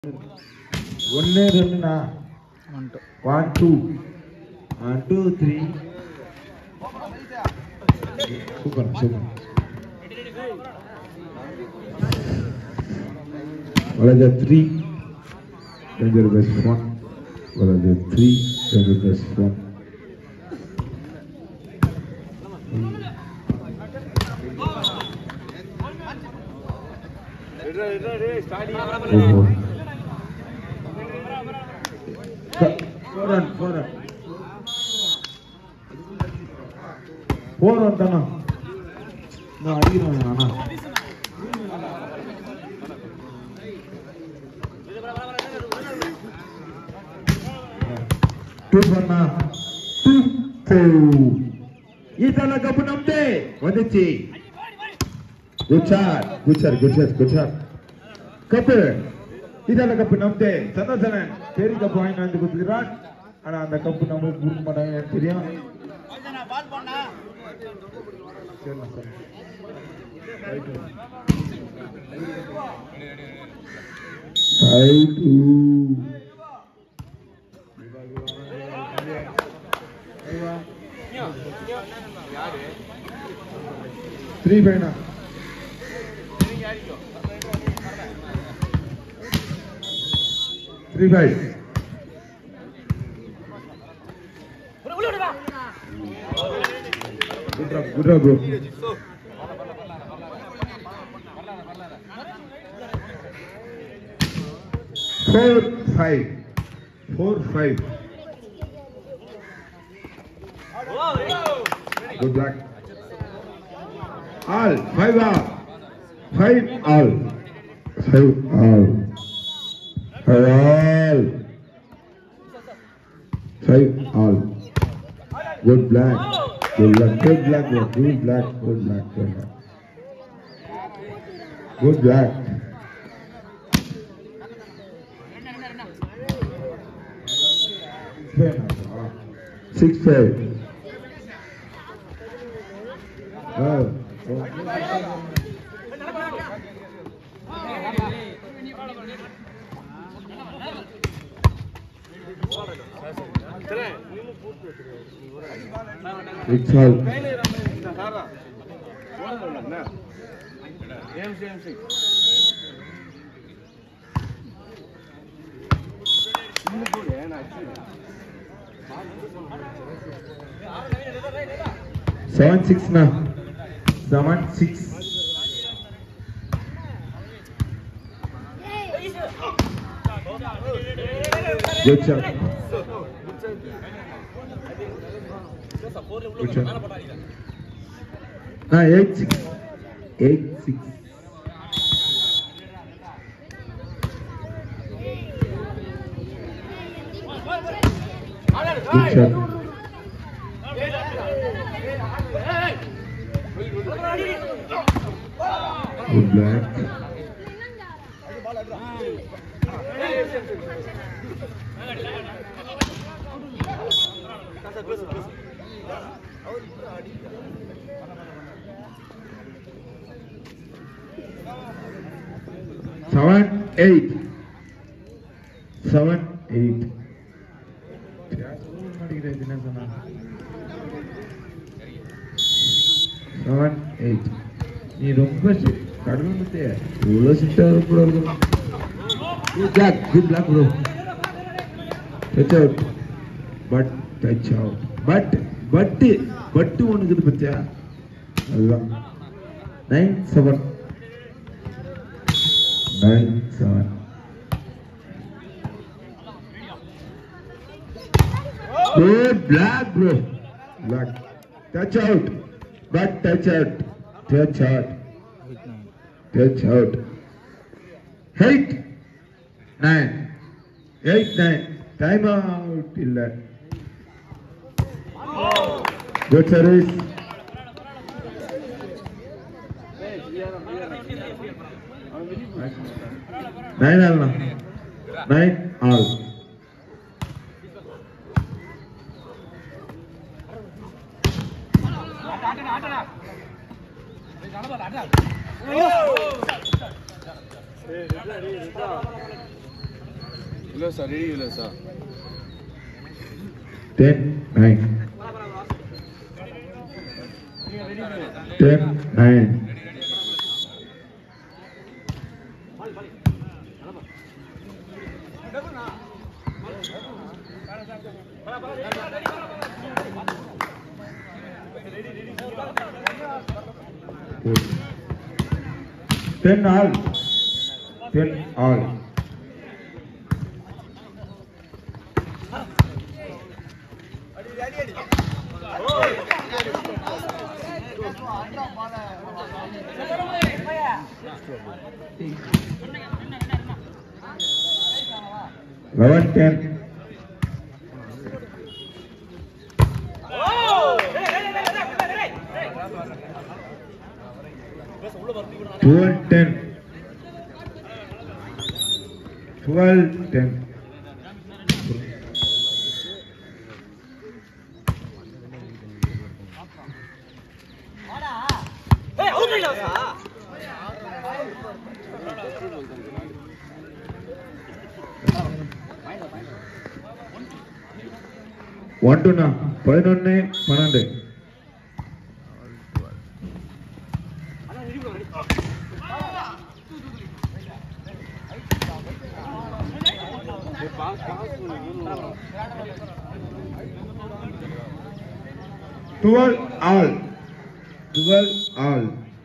ஒன்னு ரெண்டுண்ணா one two one two three super super வலது த்ரீ டேஞ்சர் பெஸ்ட் ஒன் வலது த்ரீ டேஞ்சர் பெஸ்ட் ஒன் ஓஹோ four run four run four run தானா நான் அடிக்கிறேன் அண்ணா ಟೂ ಬಣ್ಣ ಟೂ ಫೋರ್ ಈ ಸಲ ಕಪ್ಪು ನಮ್ದೆ ಒಂದಿಚ್ಚಿ ಗುಚ್ಚಾರ್ ಗುಚ್ಚಾರ್ ಗುಚ್ಚಾರ್ ಗುಚ್ಚಾರ್ கப்பு இதால கப்பு நம்தே சந்தோஷனன் பெரிய கப்பு வாங்கி வந்து கொடுத்துக்கிறான் ஆனா அந்த கப்பு நம்மளுக்கு கொடுக்க மாட்டாங்க எனக்கு தெரியும் சரிண்ணா, சரி. ரைட்டு. ரைட்டு. த்ரீ ஃபைவ்ண்ணா three five good drop good drop bro four five four five good block all five all five all five all five all five all good block good block good block good block good block good block good block six five six all seven சிக்ஸ்ண்ணா seven six good shot good shot ஆ eight six eight six good shot good block seven eight seven eight seven eight நீ ரொம்ப கடவுள் மத்திய இவ்வளோ sister கூட இருக்கணும் good block good block bro touch out but touch out but பட்டு பட்டு ஒன்று இருக்குது பத்தியா அதுதான் nine seven nine seven Good black bro. Black. Touch out. But touch out. Touch out. Touch out. Eight. Nine. Eight, nine. Time out. இல்ல Good service. Nine all. Nine all. விலாசா ready விலாசா ten nine ten nine ten all ten all eleven ten twelve ten twelve ten one டூண்ணா பதினொன்று பன்னெண்டு twelve all twelve all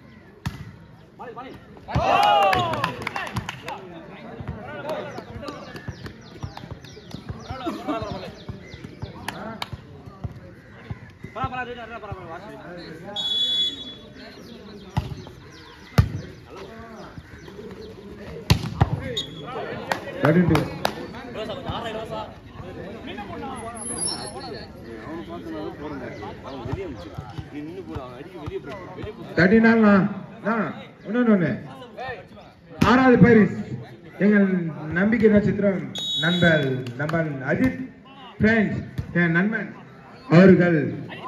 thirteen two thirty நாள்ண்ணா இன்னொன்று ஒன்று ஆறாவது பரிஸ் எங்கள் நம்பிக்கை நட்சத்திரம் நண்பர் நண்பன் அஜித் பிரெஞ்ச் என் நண்பன் அவர்கள்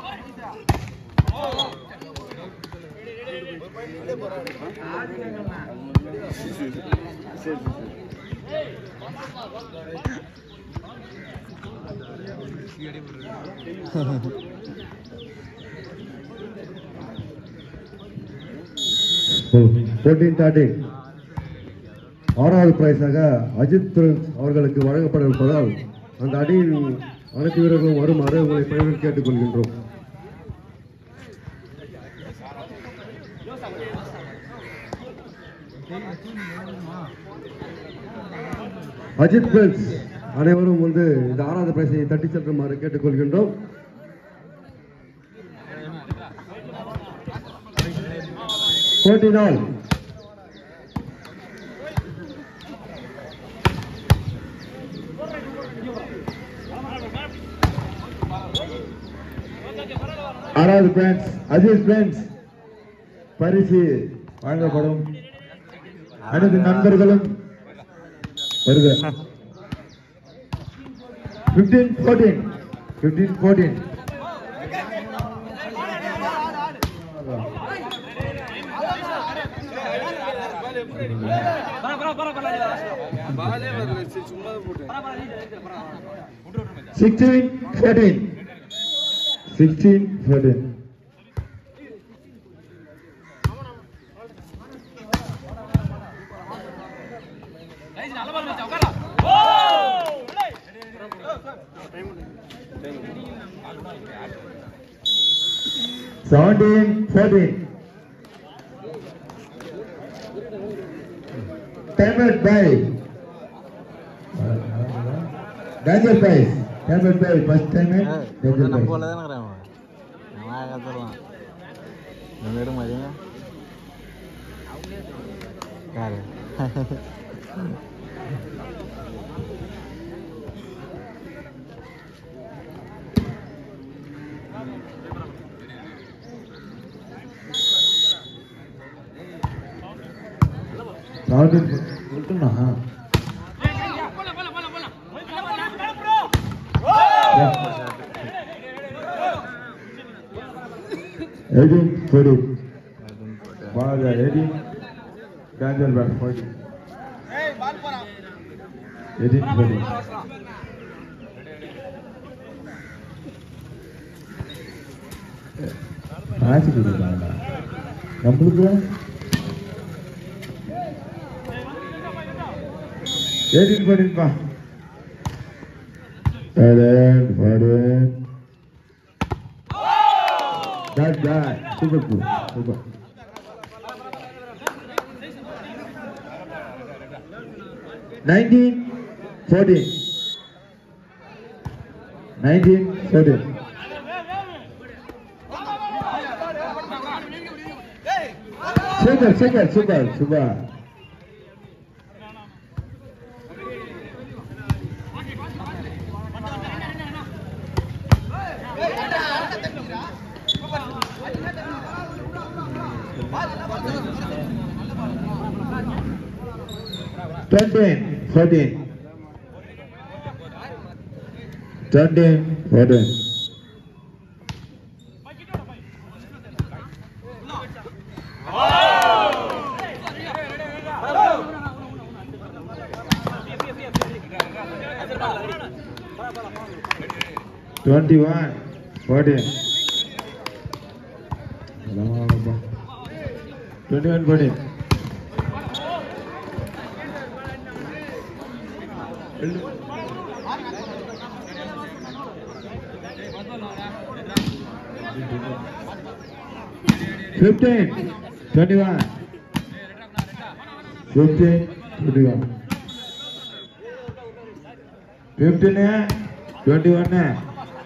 ஃபோர்டீன் தேர்ட்டீன் ஆறாவது பிரைஸாக அஜித் பிரின்ஸ் அவர்களுக்கு வழங்கப்பட இருப்பதால் அந்த அணியின் அனைத்து வீரர்களும் வருமாறு உங்களை பணியுடன் கேட்டுக்கொள்கின்றோம் அஜித் பிரின்ஸ் அனைவரும் வந்து இந்த ஆறாவது பிரைஸை தட்டி செல்லுமாறு கேட்டுக்கொள்கின்றோம் ஃபோர்டீன் ஆல் ஆறாவது பிரான்ஸ் அஜித் பிரான்ஸ் பரிசு வழங்கப்படும் அனைத்து நண்பர்களும் வருக பிப்டீன் ஃபோர்டீன் பிப்டீன் ஃபோர்டீன் பாலே வரல சரி சும்மா தான் போட்டேன் sixteen fourteen sixteen fourteen seventeen fourteen Payment by Daniel Price. Payment by first payment. Daniel நம்ம Price. போல தானே அவன் அவன் கத்துடலாம் நம்ம எடுக்க மாட்டீங்க யாரு Seventeen. சொல்லிட்டுண்ணா. Eighteen, fourteen. Balaja, eighteen. Daniel Price, fourteen. Eighteen fourteen ஆச்சு கொடுக்குறாங்களா நம்மளுக்கு எயிட்டீன் ஃபோர்டீன்பா Pardon, pardon. That guy, super cool, super. Nineteen, fourteen. Nineteen, fourteen. Super, super, super, super. Thirteen, fourteen. Thirteen, fourteen. Twenty-one, fourteen. Twenty-one, fourteen. Fifteen, twenty-one. Fifteen, twenty-one. Fifteen, twenty-one.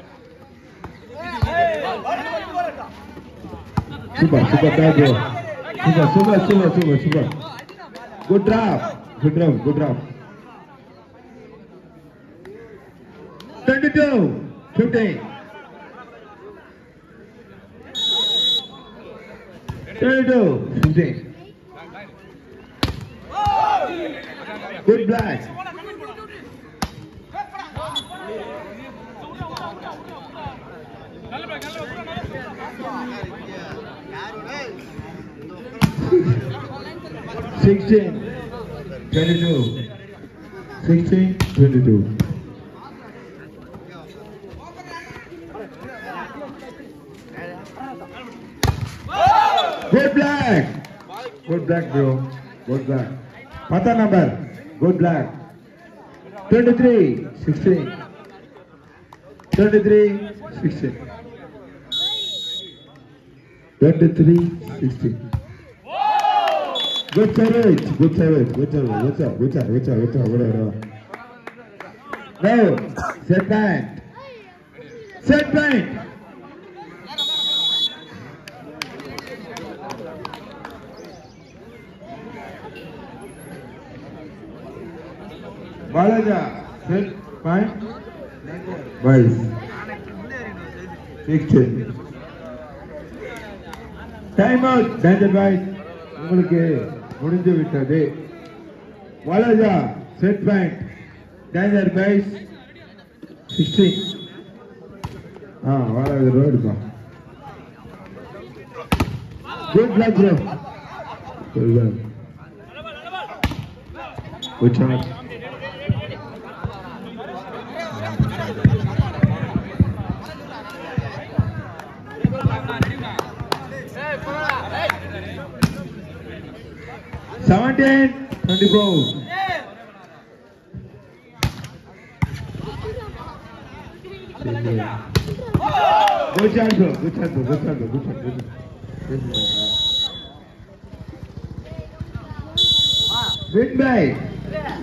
Super, super, bad bro. Super, super, super, super, super. Good drop. Good drop, good drop. 22, 15. 22, 15. Good black. Sixteen, twenty-two. Sixteen, twenty-two. Good black. Good black, bro. Good black. Pata number. Good black. 23, 16. 23, 16. 23, 16. Good service, good service, good service. What's up, what's up, what's up, what's up, whatever. Now, set point. Set point. Balaja, set point. Boys. Sixteen. Time out, danger boys. உங்களுக்கு முடிஞ்சு விட்டது Walaja set point danger பைஸ் sixteen ஆ வலது ரோடுப்பா good luck bro good luck good shot Seventeen, twenty-four. Good shot, bro. Good shot, bro. Good shot, bro. Good shot. Good shot. Good shot. Win by